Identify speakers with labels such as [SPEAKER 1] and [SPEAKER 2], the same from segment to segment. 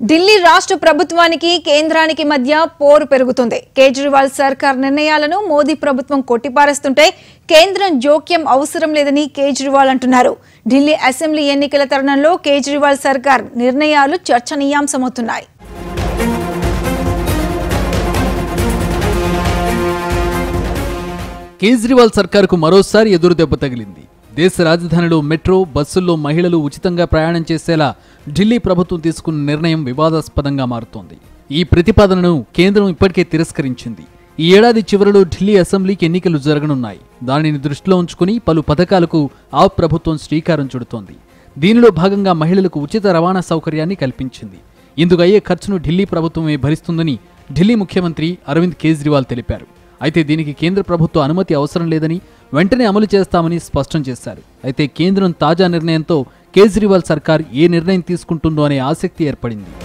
[SPEAKER 1] ఢిల్లీ రాష్ట్ర ప్రభుత్వానికి కేంద్రానికి మధ్య పోరు పెరుగుతుంది కేజ్రీవాల్ సర్కార్ నిర్ణయాలను మోదీ ప్రభుత్వం కొట్టిపారేస్తుంటే కేంద్రం జోక్యం అవసరం లేదని కేజ్రీవాల్ అంటున్నారు ఢిల్లీ అసెంబ్లీ ఎన్నికల తరుణంలో కేజ్రీవాల్ సర్కార్ నిర్ణయాలు చర్చనీయాంశమవుతున్నాయి
[SPEAKER 2] కేజ్రీవాల్ సర్కారుకు మరోసారి ఎదురు దెబ్బ తగిలింది దేశ రాజధానిలో మెట్రో బస్సుల్లో మహిళలు ఉచితంగా ప్రయాణం చేసేలా ఢిల్లీ ప్రభుత్వం తీసుకున్న నిర్ణయం వివాదాస్పదంగా మారుతోంది ఈ ప్రతిపాదనను కేంద్రం ఇప్పటికే తిరస్కరించింది ఈ ఏడాది చివరిలో ఢిల్లీ అసెంబ్లీకి ఎన్నికలు జరగనున్నాయి దానిని దృష్టిలో ఉంచుకుని పలు పథకాలకు ఆ ప్రభుత్వం శ్రీకారం చుడుతోంది దీనిలో భాగంగా మహిళలకు ఉచిత రవాణా సౌకర్యాన్ని కల్పించింది ఇందుకు అయ్యే ఖర్చును ఢిల్లీ ప్రభుత్వమే భరిస్తుందని ఢిల్లీ ముఖ్యమంత్రి అరవింద్ కేజ్రీవాల్ తెలిపారు అయితే దీనికి కేంద్ర ప్రభుత్వ అనుమతి అవసరం లేదని వెంటనే అమలు చేస్తామని స్పష్టం చేశారు అయితే కేంద్రం తాజా నిర్ణయంతో కేజ్రీవాల్ సర్కార్ ఏ నిర్ణయం తీసుకుంటుందో అనే ఆసక్తి ఏర్పడింది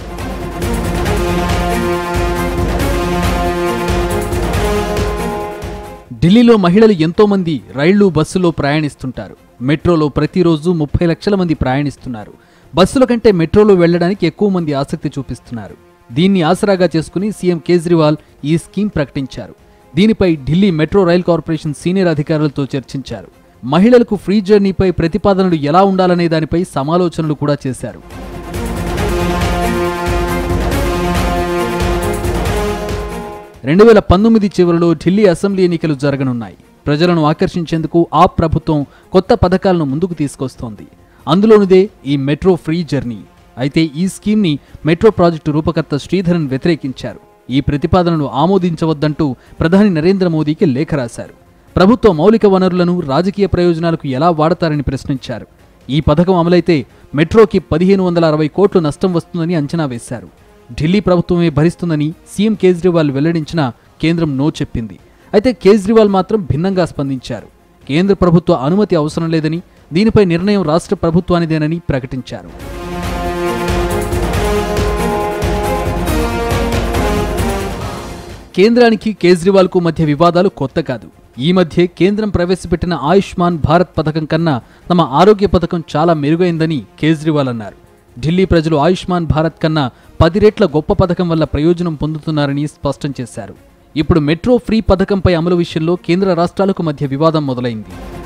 [SPEAKER 2] ఢిల్లీలో మహిళలు ఎంతో మంది రైళ్లు బస్సులో ప్రయాణిస్తుంటారు మెట్రోలో ప్రతిరోజు ముప్పై లక్షల మంది ప్రయాణిస్తున్నారు బస్సుల కంటే మెట్రోలో వెళ్లడానికి ఎక్కువ మంది ఆసక్తి చూపిస్తున్నారు దీన్ని ఆసరాగా చేసుకుని సీఎం కేజ్రీవాల్ ఈ స్కీమ్ ప్రకటించారు దీనిపై Delhi metro rail corporation senior అధికారులతో చర్చించారు మహిళలకు ఫ్రీ జర్నీపై ప్రతిపాదనలు ఎలా ఉండాలనే దానిపై సమాలోచనలు కూడా చేశారు రెండు వేల పంతొమ్మిది చివరిలో ఢిల్లీ అసెంబ్లీ ఎన్నికలు జరగనున్నాయి ప్రజలను ఆకర్షించేందుకు ఆ ప్రభుత్వం కొత్త పథకాలను ముందుకు తీసుకొస్తోంది అందులోనిదే ఈ మెట్రో ఫ్రీ జర్నీ అయితే ఈ స్కీమ్ని మెట్రో ప్రాజెక్టు రూపకర్త శ్రీధరన్ వ్యతిరేకించారు ఈ ప్రతిపాదనను ఆమోదించవద్దంటూ ప్రధాని నరేంద్ర మోదీకి లేఖ రాశారు ప్రభుత్వ మౌలిక వనరులను రాజకీయ ప్రయోజనాలకు ఎలా వాడతారని ప్రశ్నించారు ఈ పథకం అమలైతే మెట్రోకి పదిహేను వందల అరవై కోట్లు నష్టం వస్తుందని అంచనా వేశారు ఢిల్లీ ప్రభుత్వమే భరిస్తుందని సీఎం కేజ్రీవాల్ వెల్లడించినా కేంద్రం నో చెప్పింది అయితే కేజ్రీవాల్ మాత్రం భిన్నంగా స్పందించారు కేంద్ర ప్రభుత్వ అనుమతి అవసరం లేదని దీనిపై నిర్ణయం రాష్ట్ర ప్రభుత్వానిదేనని ప్రకటించారు కేంద్రానికి కేజ్రీవాల్కు మధ్య వివాదాలు కొత్త కాదు ఈ మధ్య కేంద్రం ప్రవేశపెట్టిన ఆయుష్మాన్ భారత్ పథకం కన్నా తమ ఆరోగ్య పథకం చాలా మెరుగైందని కేజ్రీవాల్ అన్నారు ఢిల్లీ ప్రజలు ఆయుష్మాన్ భారత్ కన్నా పది రెట్ల గొప్ప పథకం వల్ల ప్రయోజనం పొందుతున్నారని స్పష్టం చేశారు ఇప్పుడు మెట్రో ఫ్రీ పథకంపై అమలు విషయంలో కేంద్ర రాష్ట్రాలకు మధ్య వివాదం మొదలైంది